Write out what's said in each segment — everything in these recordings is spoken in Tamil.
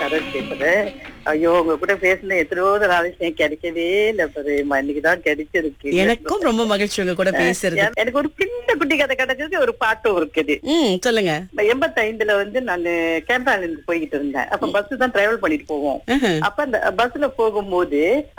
கதை பேசுறேன் ஐயோ உங்க கூட பேசின எத்தனையோ நாள் விஷயம் கிடைக்கவே இல்ல பிரேமா இன்னைக்குதான் கிடைச்சிருக்கு எனக்கும் ரொம்ப மகிழ்ச்சி உங்க கூட பேசுறது என- எனக்கு ஒரு சின்ன குட்டி கதை கிடைச்சது ஒரு பாட்டும் இருக்குது ம் சொல்லுங்க எண்பத்தி ஐந்துல வந்து நான் கேரளால இருந்து போய்கிட்டு இருந்தேன் அப்ப பஸ் தான் டிராவல் பண்ணிட்டு போவோம் ம்ஹும். அப்ப அந்த பஸ்ல போகும்போது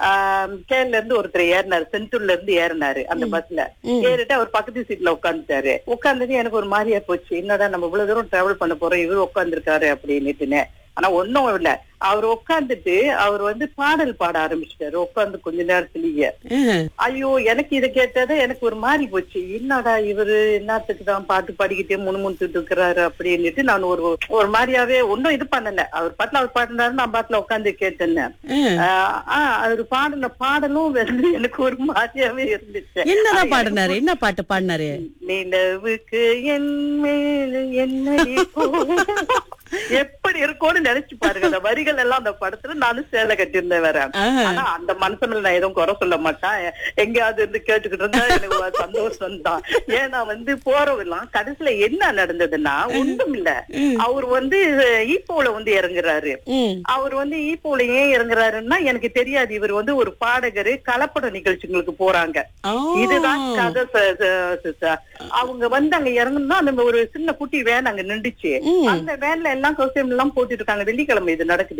கேரள இருந்து ஒருத்தர் ஏறினாரு செந்தூர்ல இருந்து ஏறினாரு அந்த பஸ்ல ஏறிட்டு அவர் பக்கத்து சீட்ல உட்காந்துட்டாரு உட்கார்ந்தது எனக்கு ஒரு மாதிரியா போச்சு என்னடா நம்ம இவ்வளவு தூரம் டிராவல் பண்ண போறோம் இவரு உட்கார்ந்துருக்காரு அப்படின்னுட்டுன்னு ஆனா ஒண்ணும் இல்ல அவர் உட்கார்ந்துட்டு அவர் வந்து பாடல் பாட ஆரம்பிச்சிட்டாரு உட்கார்ந்து கொஞ்ச நேரத்திலேயே ம்ஹும். ஐயோ எனக்கு இதை கேட்டது எனக்கு ஒரு மாதிரி போச்சு என்னடா இவரு என்னத்துக்கு தான் பாட்டு பாடிக்கிட்டே முணுமுணுத்துட்டு இருக்கிறாரு அப்படின்னுட்டு நான் ஒரு ஒரு மாதிரியாவே ஒன்னும் இது பண்ணல அவர் பாட்டுல அவர் பாடினாரு நான் பாட்டுல உட்கார்ந்து கேட்டேன்னு ம். ஆஹ் ஆஹ் அவர் பாடின பாடலும் வந்து எனக்கு ஒரு மாதிரியாவே இருந்துச்சு என்னதான் பாடினாரு என்ன பாட்டு பாடினாரு நிலவுக்கு என் மேல் என்னடி கோபம்? எப்படி இருக்கும்னு நினைச்சு பாருங்க அந்த வரிகள் எல்லாம் அந்த படத்துல நானும் சேலை கட்டியிருந்தேன் வேற ஆஹா. ஆனா அந்த மனுஷன்ல நான் எதுவும் குறை சொல்ல மாட்டேன் எங்கேயாவது இருந்து கேட்டுக்கிட்டு இருந்தா எனக்கு ஒரு சந்தோஷம் தான் ஏன்னா வந்து போறவெல்லாம் கடைசியில என்ன நடந்ததுன்னா ஒண்ணும் இல்ல அவர் வந்து ஈப்போல வந்து இறங்குறாரு ம். அவர் வந்து ஈப்போல ஏன் இறங்குறாருன்னா எனக்கு தெரியாது இவர் வந்து ஒரு பாடகர் கலப்பட நிகழ்ச்சிகளுக்கு போறாங்க ஆ. இதுதான் கதை ச- ச- சிஸ்டர். அவங்க வந்து அங்க இறங்கணும்னா அந்த ஒரு சின்ன குட்டி வேன் அங்க நின்றுச்சு ம். அந்த வேன்ல எல்லாம் கோஸ்டியூம் எல்லாம் போட்டுட்டு இருக்காங்க வெள்ளிக்கிழமை இது நடக்குது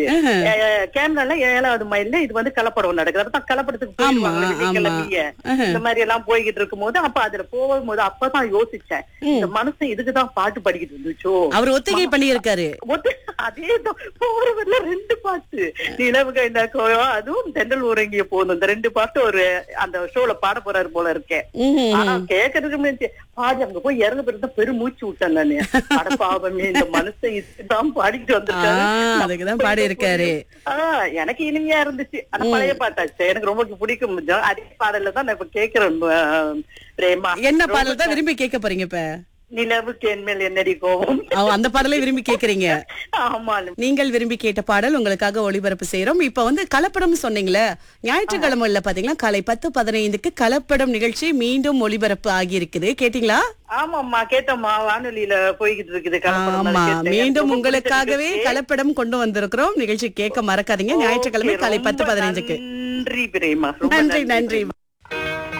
கேமரால ஏழாவது மைல்ல இது வந்து கலப்படம் நடக்குது அப்பதான் கலப்படத்துக்கு ஆமா, போயிடுவாங்க வெள்ளிக்கிழமையே ஆஹா. இந்த மாதிரி எல்லாம் போய்கிட்டு இருக்கும்போது அப்ப அதுல போகும்போது அப்பதான் யோசிச்சேன் இந்த மனுஷன் இதுக்குதான் பாட்டு பாடிக்கிட்டு இருந்துச்சோ அவர் ஒத்திகை பண்ணியிருக்காரு ஒத்து அதேதான் போறவர்ல ரெண்டு பாட்டு நிலவு கைந்தாக்கோயோ அதுவும் தென்றல் ஊரங்கிய போதும் இந்த ரெண்டு பாட்டு ஒரு அந்த ஷோல பாட போறாரு போல இருக்கேன் ம்ஹும். ஆனா கேக்குறதுக்கு முன்னாடி பாதி அங்க போய் இறங்க பிறகு பெரும் மூச்சு விட்டேன் நானு அட பாவமே இந்த மனுஷன் இதுதான் பாடிட்டு ஆ, வந்திருக்காரு அதுக்குதான் பாடி இருக்காரு ஆஹ் எனக்கு இனிமையா இருந்துச்சு ஆனா பழைய பாட்டாச்சு எனக்கு ரொம்ப பிடிக்கும் அதே பாடல்ல தான் நான் இப்ப கேக்குறேன் ஆஹ், பிரேமா என்ன பாடல் தான் விரும்பி கேட்க போறீங்க இப்ப நிலவுக்கு என்மேல் என்னடி கோபம் ஓ, அந்த பாடலை விரும்பி கேக்குறீங்க ஆமா நீங்கள் விரும்பி கேட்ட பாடல் உங்களுக்காக ஒளிபரப்பு செய்யறோம் இப்ப வந்து கலப்படம் சொன்னீங்களே ஞாயிற்றுக்கிழமை இல்ல பாத்தீங்களா காலை பத்து பதினைந்துக்கு கலப்படம் நிகழ்ச்சி மீண்டும் ஒளிபரப்பு ஆகி இருக்குது கேட்டீங்களா ஆமாம்மா கேட்டோம்மா வானொலியில போய்கிட்டு இருக்குது கலப்படம் ஆமா அது கேட்டேன். மீண்டும் ரொம்ப உங்களுக்காகவே பிடிச்சிருக்கு. கலப்படம் கொண்டு வந்திருக்கிறோம் நிகழ்ச்சி கேட்க மறக்காதீங்க ஞாயிற்றுக்கிழமை ஓகே, காலை ரொம்ப பத்து பதினைஞ்சுக்கு நன்றி பிரேமா ரொம்ப நன்றி நன்றி